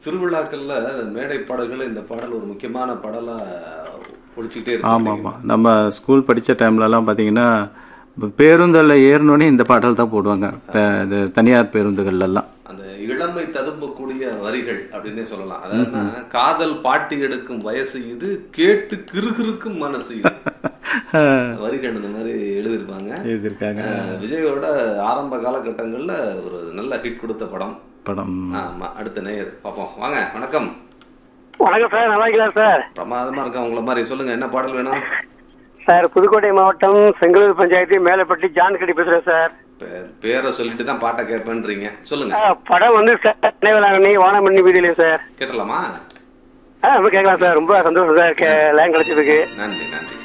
திருவிழாக்கள்ல மேடை பாடல்கள் இந்த பாடல் ஒரு முக்கியமான பாடலா ஒழிச்சுக்கிட்டே ஆமாம் இருக்கு ஆமாம் நம்ம ஸ்கூல் படித்த டைம்லலாம் பார்த்தீங்கன்னா பேருந்தில் ஏறினோடனே இந்த பாடல் தான் போடுவாங்க ப- இது தனியார் பேருந்துகள்லாம் அந்த இளமை ததும்பக்கூடிய வரிகள் அப்படின்னே சொல்லலாம் அதாவது காதல் பாட்டி எடுக்கும் வயசு இது கேட்டு கிறுகிறுக்கும் மனசு இது வரிகள் இந்த மாதிரி எழுதியிருப்பாங்க எழுதியிருக்காங்க அஹ் விஜயோட ஆரம்ப காலகட்டங்கள்ல ஒரு நல்ல ஹிட் கொடுத்த படம் படம் ஆமா அடுத்த நேயர் பார்ப்போம் வாங்க வணக்கம் வணக்கம் சார் நல்லா இருக்கீங்களா சார் பிரமாதமா இருக்கா உங்களை மாதிரி சொல்லுங்க என்ன பாடல் வேணும் சார் புதுக்கோட்டை மாவட்டம் செங்கலூர் பஞ்சாயத்து மேலப்பட்டி ஜான்கடி பேசுறேன் சார் பே- பேரை சொல்லிட்டு தான் பாட்டை கேட்பேன்றீங்க சொல்லுங்க ஆ, படம் வந்து சார் நினைவலாங்கண்ணி வானமண்ணி வீதியிலே சார் கேட்டலாமா ஆ ரொம்ப கேட்கலாம் சார் ரொம்ப சந்தோஷம் சார் லைன் கிடைச்சதுக்கு நன்றி நன்றி